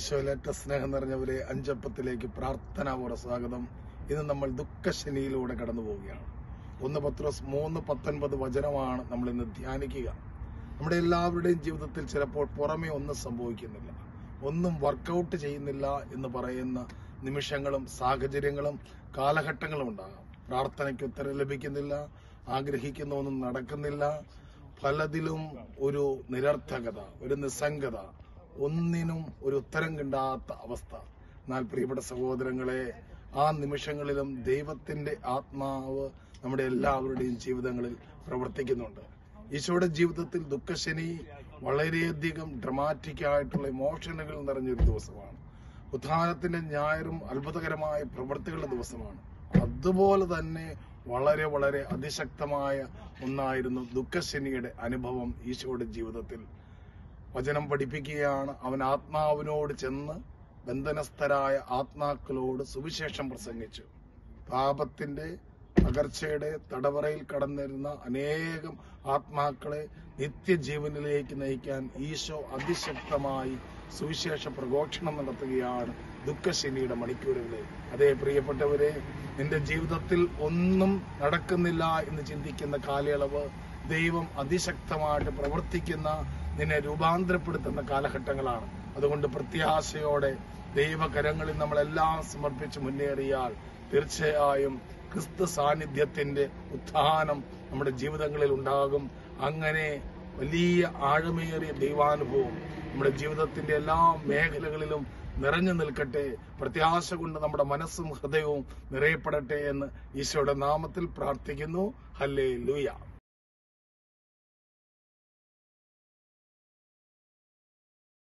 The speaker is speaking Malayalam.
ഈശോയിലേറ്റ സ്നേഹം നിറഞ്ഞവരെ അഞ്ചപ്പത്തിലേക്ക് പ്രാർത്ഥനാപൂർവ്വ സ്വാഗതം ഇന്ന് നമ്മൾ ദുഃഖശനിയിലൂടെ കടന്നു പോവുകയാണ് ഒന്ന് പത്രോസ് മൂന്ന് പത്തൊൻപത് വചനമാണ് നമ്മൾ ഇന്ന് ധ്യാനിക്കുക നമ്മുടെ എല്ലാവരുടെയും ജീവിതത്തിൽ ചിലപ്പോൾ പുറമേ ഒന്നും സംഭവിക്കുന്നില്ല ഒന്നും വർക്കൗട്ട് ചെയ്യുന്നില്ല എന്ന് പറയുന്ന നിമിഷങ്ങളും സാഹചര്യങ്ങളും കാലഘട്ടങ്ങളും ഉണ്ടാകാം പ്രാർത്ഥനയ്ക്ക് ഉത്തരം ലഭിക്കുന്നില്ല ആഗ്രഹിക്കുന്ന ഒന്നും നടക്കുന്നില്ല പലതിലും ഒരു നിരർത്ഥകത ഒരു നിസ്സംഗത ഒന്നിനും ഒരു ഉത്തരം കിട്ടാത്ത അവസ്ഥ എന്നാൽ പ്രിയപ്പെട്ട സഹോദരങ്ങളെ ആ നിമിഷങ്ങളിലും ദൈവത്തിന്റെ ആത്മാവ് നമ്മുടെ എല്ലാവരുടെയും ജീവിതങ്ങളിൽ പ്രവർത്തിക്കുന്നുണ്ട് ഈശോയുടെ ജീവിതത്തിൽ ദുഃഖശനി വളരെയധികം ഡ്രമാറ്റിക് ആയിട്ടുള്ള ഇമോഷനുകൾ നിറഞ്ഞൊരു ദിവസമാണ് ഉത്ഥാനത്തിന്റെ ഞായറും അത്ഭുതകരമായ പ്രവൃത്തികളുടെ ദിവസമാണ് അതുപോലെ തന്നെ വളരെ വളരെ അതിശക്തമായ ഒന്നായിരുന്നു ദുഃഖശനിയുടെ അനുഭവം ഈശോയുടെ ജീവിതത്തിൽ വചനം പഠിപ്പിക്കുകയാണ് അവൻ ആത്മാവിനോട് ചെന്ന് ബന്ധനസ്ഥരായ ആത്മാക്കളോട് സുവിശേഷം പ്രസംഗിച്ചു പാപത്തിന്റെ പകർച്ചയുടെ തടവറയിൽ കടന്നിരുന്ന അനേകം ആത്മാക്കളെ നിത്യജീവനിലേക്ക് നയിക്കാൻ ഈശോ അതിശക്തമായി സുവിശേഷ പ്രഘോഷണം നടത്തുകയാണ് ദുഃഖശനിയുടെ മണിക്കൂറുകളിൽ അതേ പ്രിയപ്പെട്ടവരെ നിന്റെ ജീവിതത്തിൽ ഒന്നും നടക്കുന്നില്ല എന്ന് ചിന്തിക്കുന്ന കാലയളവ് ദൈവം അതിശക്തമായിട്ട് പ്രവർത്തിക്കുന്ന നിന്നെ രൂപാന്തരപ്പെടുത്തുന്ന കാലഘട്ടങ്ങളാണ് അതുകൊണ്ട് പ്രത്യാശയോടെ ദൈവകരങ്ങളിൽ നമ്മളെല്ലാം സമർപ്പിച്ച് മുന്നേറിയാൽ തീർച്ചയായും ക്രിസ്തു സാന്നിധ്യത്തിന്റെ ഉത്ഥാനം നമ്മുടെ ജീവിതങ്ങളിൽ ഉണ്ടാകും അങ്ങനെ വലിയ ആഴമേറിയ ദൈവാനുഭവം നമ്മുടെ ജീവിതത്തിന്റെ എല്ലാ മേഖലകളിലും നിറഞ്ഞു നിൽക്കട്ടെ പ്രത്യാശ കൊണ്ട് നമ്മുടെ മനസ്സും ഹൃദയവും നിറയപ്പെടട്ടെ എന്ന് ഈശോയുടെ നാമത്തിൽ പ്രാർത്ഥിക്കുന്നു ഹല്ലേ ലൂയ